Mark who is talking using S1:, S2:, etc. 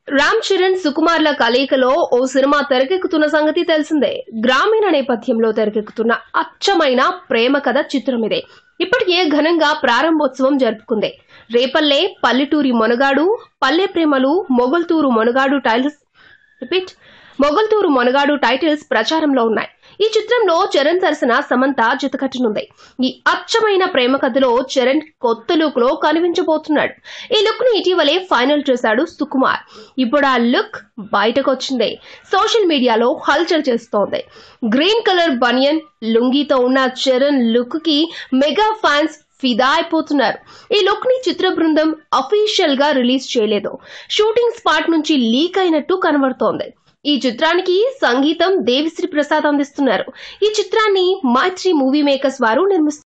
S1: రామ్ చరణ్ సుకుమార్ల కలయికలో ఓ సినిమా తెరకెక్కుతున్న సంగతి తెలిసిందే గ్రామీణ నేపథ్యంలో తెరకెక్కుతున్న అచ్చమైన ప్రేమ కథ చిత్రం ఇదే ఇప్పటికే ఘనంగా ప్రారంభోత్సవం జరుపుకుంది రేపల్లె పల్లెటూరి మొనగాడు పల్లె ప్రేమలు మొగల్తూరు మొనగాడు టైల్స్ రిపీట్ మొగల్తూరు మొనగాడు టైటిల్స్ ప్రచారంలో ఉన్నాయి ఈ చిత్రంలో చరణ్ సరసన సమంత జతకట్టనుంది ఈ అచ్చమైన ప్రేమ కథలో చరణ్ కొత్త లుక్ లో కనిపించబోతున్నాడు ఈ లుక్ ని ఇటీవలే ఫైనల్ చేశాడు సుకుమార్ ఇప్పుడు ఆ లుక్ బయటకు వచ్చింది సోషల్ మీడియాలో హల్చల్ చేస్తోంది గ్రీన్ కలర్ బనియన్ లుంగీతో ఉన్న చరణ్ లుక్ కి మెగా ఫ్యాన్స్ ఫిదా అయిపోతున్నారు ఈ లుక్ ని చిత్ర బృందం అఫీషియల్ గా రిలీజ్ చేయలేదు షూటింగ్ స్పాట్ నుంచి లీక్ అయినట్టు కనబడుతోంది ఈ చిత్రానికి సంగీతం దేవిశ్రీ ప్రసాద్ అందిస్తున్నారు ఈ చిత్రాన్ని మైత్రి మూవీ మేకర్స్ వారు నిర్మిస్తున్నారు